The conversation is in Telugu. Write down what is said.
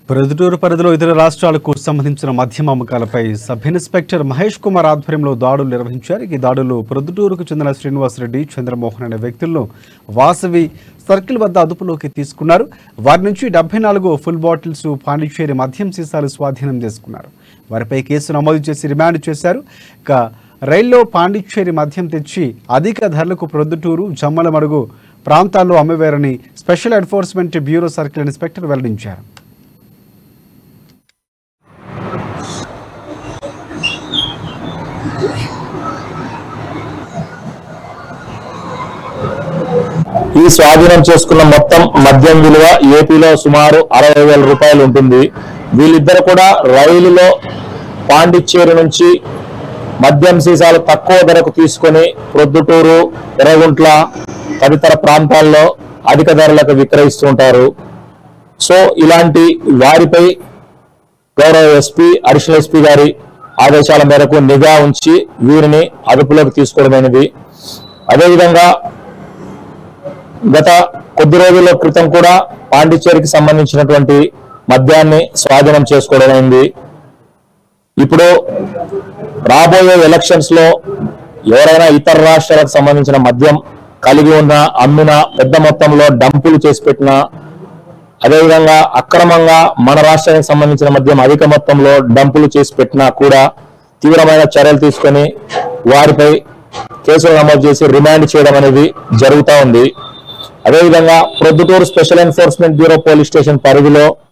ప్రొద్దుటూరు పరిధిలో ఇతర రాష్ట్రాలకు సంబంధించిన మద్యం అమ్మకాలపై సబ్ ఇన్స్పెక్టర్ మహేష్ కుమార్ ఆధ్వర్యంలో దాడులు నిర్వహించారు ఈ దాడులు ప్రొద్దుటూరుకు చెందిన శ్రీనివాసరెడ్డి చంద్రమోహన్ అనే వ్యక్తులను వాసవి సర్కిల్ వద్ద అదుపులోకి తీసుకున్నారు వారి నుంచి డెబ్బై నాలుగు ఫుల్ బాటిల్స్ పాండిచేరి మద్యం సీసాలు స్వాధీనం చేసుకున్నారు వారిపై కేసు నమోదు చేసి రిమాండ్ చేశారు ఇక రైల్లో పాండిచ్చేరి మద్యం తెచ్చి అధిక ధరలకు ప్రొద్దుటూరు జమ్మలమడుగు ప్రాంతాల్లో అమ్మవేరని special enforcement bureau circle inspector వెల్లడించారు ఈ స్వాధీనం చేసుకున్న మొత్తం మద్యం విలువ ఏపీలో సుమారు అరవై వేల రూపాయలు ఉంటుంది వీళ్ళిద్దరు కూడా రైలులో పాండిచ్చేరి నుంచి మద్యం సీసాలు తక్కువ ధరకు తీసుకొని ప్రొద్దుటూరు ఎర్రగుంట్ల తదితర ప్రాంతాల్లో అధిక ధరలకు విక్రయిస్తుంటారు సో ఇలాంటి వారిపై గౌరవ ఎస్పీ అడిషనల్ ఎస్పీ గారి ఆదేశాల మేరకు నిఘా ఉంచి వీరిని అదుపులోకి తీసుకోవడమైనది అదేవిధంగా గత కొద్ది రోజుల క్రితం కూడా పాండిచ్చేరికి సంబంధించినటువంటి మద్యాన్ని స్వాధీనం చేసుకోవడం అయింది ఇప్పుడు రాబోయే ఎలక్షన్స్ లో ఎవరైనా ఇతర రాష్ట్రాలకు సంబంధించిన మద్యం కలిగి ఉన్న అమ్మిన పెద్ద మొత్తంలో డంపులు చేసి పెట్టిన అదేవిధంగా అక్రమంగా మన రాష్ట్రానికి సంబంధించిన మద్యం అధిక మొత్తంలో డంపులు చేసి పెట్టినా కూడా తీవ్రమైన చర్యలు తీసుకొని వారిపై కేసులు నమోదు చేసి రిమాండ్ చేయడం అనేది జరుగుతూ ఉంది అదేవిధంగా Proddatur special enforcement bureau police station పరిధిలో